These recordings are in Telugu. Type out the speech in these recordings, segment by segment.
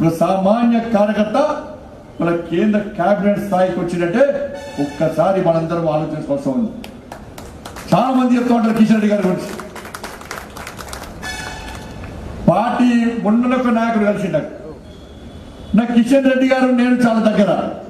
ఒక సామాన్య కార్యకర్త మన కేంద్ర కేబినెట్ స్థాయికి వచ్చిందంటే ఒక్కసారి మనందరం ఆలోచించుకోవాల్సి ఉంది చాలా మంది చెప్తూ ఉంటారు కిషన్ రెడ్డి గారి గురించి పార్టీ మొన్న ఒక నాయకుడు కలిసిండు నాకు నాకు కిషన్ రెడ్డి గారు నేను చాలా దగ్గర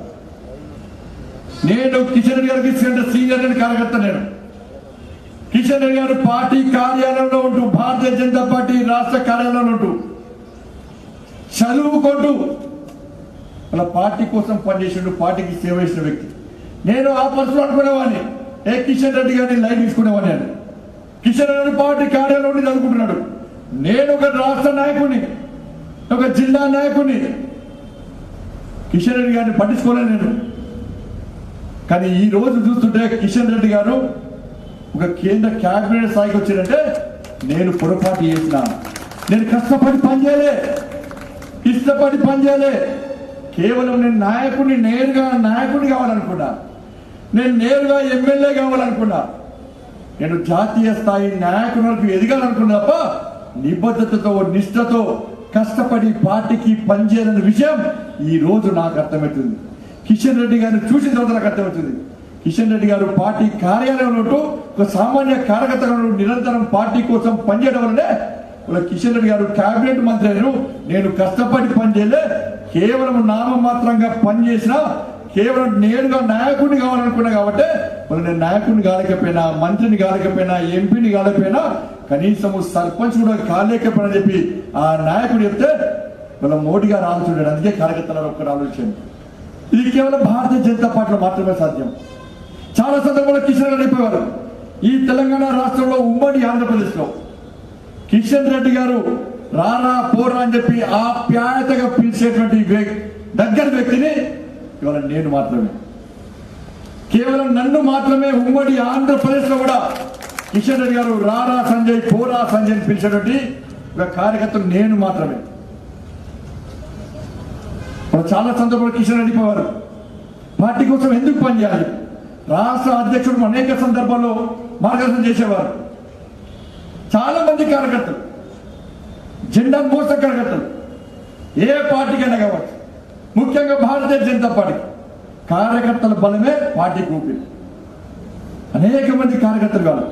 నేను కిషన్ రెడ్డి గారికి సీనియర్ సీనియర్ రెడ్డి కార్యకర్త నేను కిషన్ రెడ్డి గారు పార్టీ కార్యాలయంలో ఉంటూ భారతీయ జనతా పార్టీ రాష్ట్ర కార్యాలయంలో ఉంటూ చదువుకుంటూ వాళ్ళ పార్టీ కోసం పనిచేసిండు పార్టీకి సేవ చేసిన వ్యక్తి నేను ఆ పరిస్థితులు అనుకునేవాడిని ఏ కిషన్ రెడ్డి గారిని లైన్ తీసుకునేవాడిని నేను కిషన్ రెడ్డి పార్టీ కార్యాలయంలో ఉండి చదువుకుంటున్నాడు నేను ఒక రాష్ట్ర నాయకుని ఒక జిల్లా నాయకుని కిషన్ రెడ్డి గారిని పట్టించుకోలేను నేను కానీ ఈ రోజు చూస్తుంటే కిషన్ రెడ్డి గారు ఒక కేంద్ర క్యాబినెట్ స్థాయికి వచ్చిందంటే నేను పొరపాటు చేసిన నేను కష్టపడి పనిచేయలే ఇష్టపడి పనిచేయలే కేవలం నేను నాయకుడిని నేరుగా నాయకుడిని కావాలనుకున్నా నేను నేరుగా ఎమ్మెల్యే కావాలనుకున్నా నేను జాతీయ స్థాయి నాయకులకు ఎదగాలనుకున్నా తప్ప నిబద్ధతతో నిష్ఠతో కష్టపడి పార్టీకి పనిచేయాలనే విషయం ఈ రోజు నాకు అర్థమవుతుంది కిషన్ రెడ్డి గారిని చూసిన తర్వాత నాకు అర్థమవుతుంది కిషన్ రెడ్డి గారు పార్టీ కార్యాలయంలో ఉంటూ ఒక సామాన్య కార్యకర్తగా ఉంటూ నిరంతరం పార్టీ కోసం పనిచేయడం వల్లనే ఇలా కిషన్ రెడ్డి గారు కేబినెట్ మంత్రి అయ్యారు నేను కష్టపడి పనిచేయలే కేవలం నామమాత్రంగా పనిచేసిన కేవలం నేరుగా నాయకుడిని కావాలనుకున్నా కాబట్టి మరి నేను నాయకుడిని కాలేకపోయినా మంత్రిని కాలేకపోయినా ఎంపీని కాలేకపోయినా కనీసము సర్పంచ్ కూడా కాలేకపోయినా చెప్పి ఆ నాయకుడు చెప్తే వాళ్ళ మోడీ గారు ఆలోచించాడు అందుకే కార్యకర్తలు ఒక్కరు ఆలోచించండి ఇది కేవలం భారతీయ జనతా పార్టీలో మాత్రమే సాధ్యం చాలా సందర్భాల్లో కిషన్ రెడ్డి అయిపోయారు ఈ తెలంగాణ రాష్ట్రంలో ఉమ్మడి ఆంధ్రప్రదేశ్లో కిషన్ రెడ్డి గారు రారా పోరా అని చెప్పి ఆప్యాయతగా పిలిచేటువంటి వ్యక్- దగ్గర వ్యక్తిని ఇవాళ నేను మాత్రమే కేవలం నన్ను మాత్రమే ఉమ్మడి ఆంధ్రప్రదేశ్ లో కూడా కిషన్ రెడ్డి గారు రారా సంజయ్ పోరా సంజయ్ అని పిలిచేటువంటి ఒక కార్యకర్తలు నేను మాత్రమే ఇప్పుడు చాలా సందర్భాలు కిషన్ రెడ్డి పోవారు పార్టీ కోసం ఎందుకు పనిచేయాలి రాష్ట్ర అధ్యక్షుడు అనేక సందర్భాల్లో మార్గదర్శనం చేసేవారు చాలా మంది కార్యకర్తలు జెండా మోస కార్యకర్తలు ఏ పార్టీకైనా కావచ్చు ముఖ్యంగా భారతీయ జనతా పార్టీ కార్యకర్తల బలమే పార్టీకి ఊపిరి అనేక మంది కార్యకర్తలు కాదు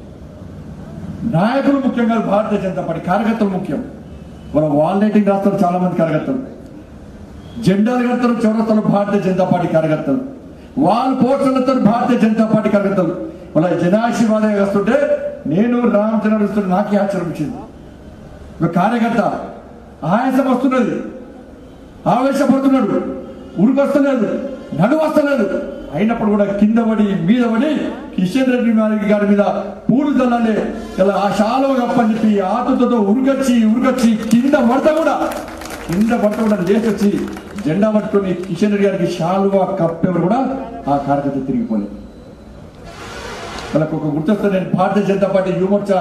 నాయకులు ముఖ్యంగా భారతీయ జనతా పార్టీ కార్యకర్తలు ముఖ్యం వాళ్ళ వాలంటీరింగ్ రాస్తారు చాలా మంది కార్యకర్తలు జెండాలు కడతారు చౌరస్తలు భారతీయ జనతా పార్టీ కార్యకర్తలు వాళ్ళు పోస్టర్లతో భారతీయ జనతా పార్టీ కార్యకర్తలు వాళ్ళ జనాశీర్వాదం వస్తుంటే నేను రామచంద్ర వస్తుంటే నాకే ఆశ్చర్యం వచ్చింది ఒక కార్యకర్త ఆయాసం వస్తున్నది ఆవేశపడుతున్నాడు ఉరికొస్తలేదు నడు వస్తలేదు అయినప్పుడు కూడా కింద పడి మీద పడి కిషన్ రెడ్డి గారి- గారి మీద పూలు చల్లాలి ఇలా ఆ శాలో కప్పని చెప్పి ఆతుతో ఉరికొచ్చి ఉరికొచ్చి కింద పడత కూడా కింద పడత కూడా లేచొచ్చి జెండా పట్టుకొని కిషన్ రెడ్డి గారికి శాలువా కప్పేవారు కూడా ఆ కార్యకర్త తిరిగిపోలేదు వాళ్ళకు ఒక గుర్తొస్తే నేను భారతీయ జనతా పార్టీ యువమోర్చా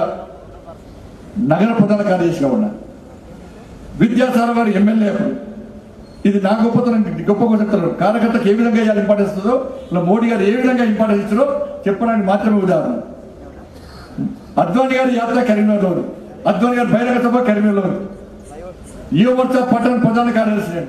నగర ప్రధాన కార్యదర్శిగా ఉన్నా విద్యాసాగర్ గారు ఎమ్మెల్యే అప్పుడు ఇది నా గొప్పతనం గొప్పగా చెప్తారు కార్యకర్తకు ఏ విధంగా ఇవాళ ఇంపార్టెన్స్ ఇస్తుందో ఇలా మోడీ గారు ఏ విధంగా ఇంపార్టెన్స్ ఇస్తారో చెప్పడానికి మాత్రమే ఉదాహరణ అద్వాని గారి యాత్ర కరీంనగర్లో ఉంది అద్వాని గారి బహిరంగ సభ కరీంనగర్లో ఉంది యువమోర్చా పట్టణ ప్రధాన కార్యదర్శి నేను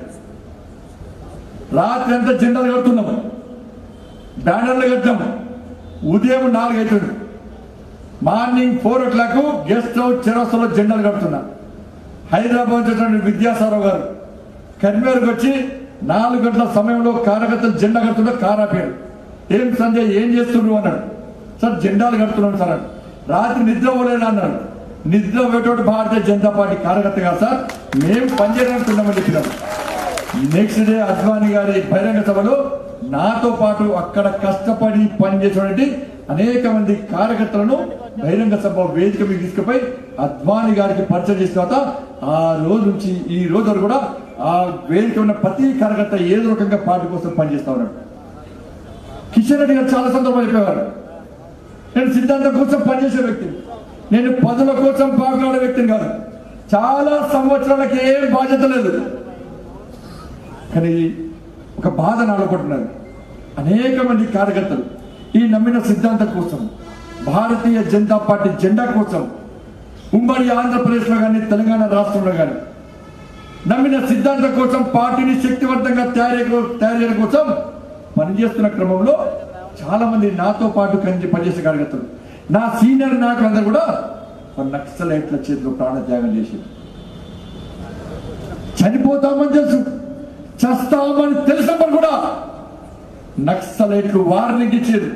రాత్రి అంతా జెండాలు కడుతున్నాం బ్యానర్లు కట్టాం ఉదయం నాలుగు అవుతుంది morning four o'clock guest house చెరవస్తలో జెండాలు కడుతున్నా హైదరాబాద్ వచ్చినటువంటి విద్యాసారావు గారు కర్మేరుకు వచ్చి నాలుగు గంటల సమయంలో కార్యకర్తలు జెండా కడుతుంటే కారు ఆపాడు ఏం సంజయ్ ఏం చేస్తుండ్రు అన్నాడు సార్ జెండాలు కడుతున్నాడు సార్ అన్నాడు. రాత్రి నిద్ర పోలేడు అన్నాడు నిద్ర పోయేటోటి భారతీయ జనతా పార్టీ కార్యకర్త కాదు సార్ మేము పనిచేయడానికి ఉన్నామని చెప్పినాం నెక్స్ట్ డే అద్వానీ గారి బహిరంగ సభలో నాతో పాటు అక్కడ కష్టపడి పనిచేసేటువంటి అనేక మంది కార్యకర్తలను బహిరంగ సభ వేదిక మీద తీసుకుపోయి అద్వానీ గారికి పరిచయం చేసిన తర్వాత ఆ రోజు నుంచి ఈ రోజు వరకు కూడా ఆ వేదిక ఉన్న ప్రతి కార్యకర్త ఏదో రకంగా పార్టీ కోసం పనిచేస్తా ఉన్నాడు కిషన్ రెడ్డి గారు చాలా సందర్భాలు చెప్పేవారు నేను సిద్ధాంతం కోసం పనిచేసే వ్యక్తిని నేను పదుల కోసం పాకులాడే వ్యక్తిని కాదు చాలా సంవత్సరాలకి ఏం బాధ్యత లేదు కానీ ఒక బాధ నాలుగుకుంటున్నారు అనేక మంది కార్యకర్తలు ఈ నమ్మిన సిద్ధాంతం కోసం భారతీయ జనతా పార్టీ జెండా కోసం ఉమ్మడి ఆంధ్రప్రదేశ్లో కానీ తెలంగాణ రాష్ట్రంలో కానీ నమ్మిన సిద్ధాంతం కోసం పార్టీని శక్తివంతంగా తయారు తయారు చేయడం కోసం పనిచేస్తున్న క్రమంలో చాలా మంది నాతో పాటు కలిసి పనిచేసే కార్యకర్తలు నా సీనియర్ నాయకులందరూ కూడా ఒక నక్సలైట్ల చేతిలో ప్రాణత్యాగం చేసి చనిపోతామని తెలుసు చస్తామని తెలిసినప్పుడు కూడా నక్సలైట్లు వార్నింగ్ ఇచ్చారు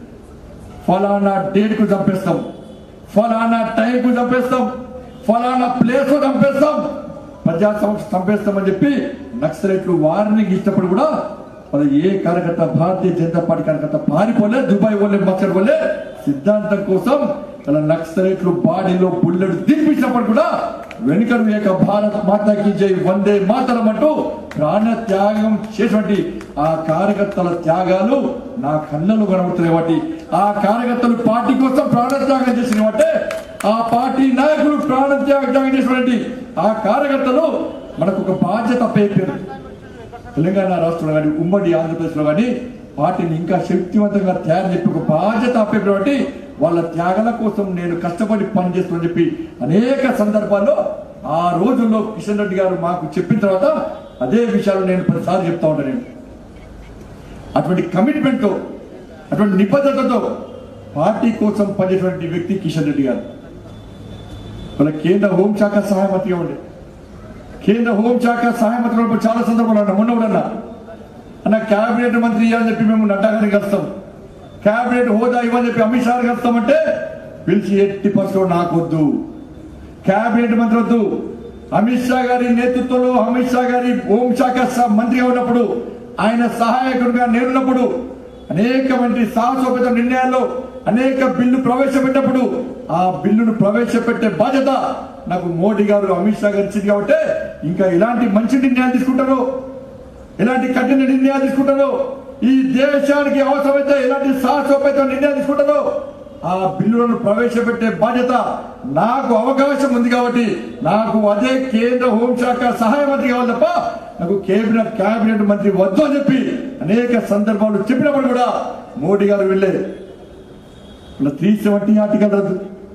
ఫలానా డేట్ కు చంపేస్తాం ఫలానా టైం కు చంపేస్తాం ఫలానా ప్లేస్ కు చంపేస్తాం ప్రజా సంస్థ చంపేస్తామని చెప్పి నక్సలైట్లు వార్నింగ్ ఇచ్చినప్పుడు కూడా మరి ఏ కార్యకర్త భారతీయ జనతా పార్టీ కార్యకర్త పారిపోలే దుబాయ్ పోలే మచ్చడి పోలే సిద్ధాంతం కోసం ఇలా నక్సలైట్లు బాడీలో బుల్లెట్ దింపించినప్పుడు కూడా వెనుకడు వేక భారత మాతాకి జై వందే మాతరం అంటూ ప్రాణ త్యాగం చేసినటువంటి ఆ కార్యకర్తల త్యాగాలు నా కళ్ళలు కనబడుతున్నాయి వాటి ఆ కార్యకర్తలు పార్టీ కోసం ప్రాణ త్యాగం చేసిన వాటే ఆ పార్టీ నాయకులు ప్రాణ త్యాగం త్యాగం చేసినటువంటి ఆ కార్యకర్తలు మనకు ఒక బాధ్యత పేరు తెలంగాణ రాష్ట్రంలో కానీ ఉమ్మడి ఆంధ్రప్రదేశ్లో కానీ పార్టీని ఇంకా శక్తివంతంగా తయారు చెప్పి ఒక బాధ్యత అప్పేటువంటి వాళ్ళ త్యాగాల కోసం నేను కష్టపడి పనిచేస్తున్నా చెప్పి అనేక సందర్భాల్లో ఆ రోజుల్లో కిషన్ రెడ్డి గారు మాకు చెప్పిన తర్వాత అదే విషయాలు నేను ప్రతిసారి చెప్తా ఉంటాను నేను అటువంటి కమిట్మెంట్తో అటువంటి నిబద్ధతతో పార్టీ కోసం పనిచేటువంటి వ్యక్తి కిషన్ రెడ్డి గారు వాళ్ళ కేంద్ర హోంశాఖ సహాయ మంత్రిగా ఉండే కేంద్ర హోంశాఖ సహాయ మంత్రి ఉన్నప్పుడు చాలా సందర్భాలు అన్నా మొన్న కూడా అన్నా అన్న క్యాబినెట్ మంత్రి ఇవ్వాలని చెప్పి మేము నడ్డా గారికి కలుస్తాం క్యాబినెట్ హోదా ఇవ్వని చెప్పి అమిత్ షా గారికి కలుస్తామంటే పిలిచి ఎట్టి పరిస్థితుల్లో నాకు వద్దు క్యాబినెట్ మంత్రి వద్దు అమిత్ షా గారి నేతృత్వంలో అమిత్ షా గారి హోంశాఖ స- మంత్రిగా ఉన్నప్పుడు ఆయన సహాయకుడిగా నేనున్నప్పుడు అనేక మంది సాహసోపేత నిర్ణయాల్లో అనేక బిల్లు ప్రవేశపెట్టినప్పుడు ఆ బిల్లును ప్రవేశపెట్టే బాధ్యత నాకు మోడీ గారు అమిత్ షా గారు ఇచ్చింది కాబట్టి ఇంకా ఇలాంటి మంచి నిర్ణయాలు తీసుకుంటారు ఎలాంటి కఠిన నిర్ణయాలు తీసుకుంటారో ఈ దేశానికి అవసరమైతే ఎలాంటి సాహసోపేత నిర్ణయాలు తీసుకుంటారో ఆ బిల్లులను ప్రవేశపెట్టే బాధ్యత నాకు అవకాశం ఉంది కాబట్టి నాకు అదే కేంద్ర హోంశాఖ సహాయ మంత్రి కావాలి తప్ప నాకు కేబినెట్ కేబినెట్ మంత్రి వద్దు అని చెప్పి అనేక సందర్భాలు చెప్పినప్పుడు కూడా మోడీ గారు వెళ్ళే త్రీ సెవెంటీ ఆర్టికల్ రద్దు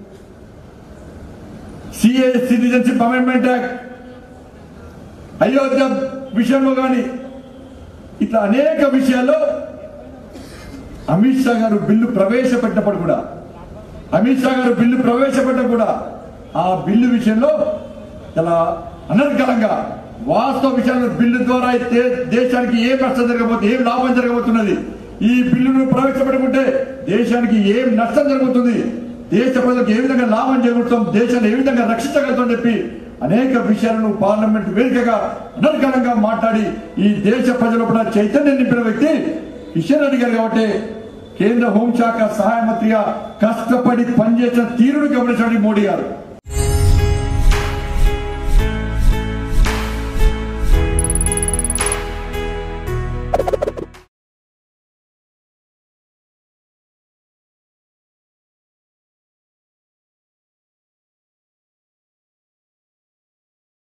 CA citizenship amendment act Ayodhya విషయంలో కానీ ఇట్లా అనేక విషయాల్లో అమిత్ షా గారు బిల్లు ప్రవేశపెట్టినప్పుడు కూడా అమిత్ షా గారు బిల్లు ప్రవేశపెట్టిన కూడా ఆ బిల్లు విషయంలో చాలా అనర్గళంగా వాస్తవ విషయాలను బిల్లు ద్వారా అయితే దేశానికి ఏం నష్టం జరగబోతుంది ఏం లాభం జరగబోతున్నది ఈ బిల్లును ప్రవేశపెట్టుకుంటే దేశానికి ఏం నష్టం జరుగుతుంది దేశ ప్రజలకు ఏ విధంగా లాభం చేకూరుతాం దేశాన్ని ఏ విధంగా రక్షించగలుగుతాం చెప్పి అనేక విషయాలను పార్లమెంట్ వేదికగా అనర్గళంగా మాట్లాడి ఈ దేశ ప్రజల కూడా చైతన్యం నింపిన వ్యక్తి కిషన్ రెడ్డి గారు కాబట్టి కేంద్ర హోంశాఖ సహాయ మంత్రిగా కష్టపడి పనిచేసిన తీరును గమనించండి మోడీ గారు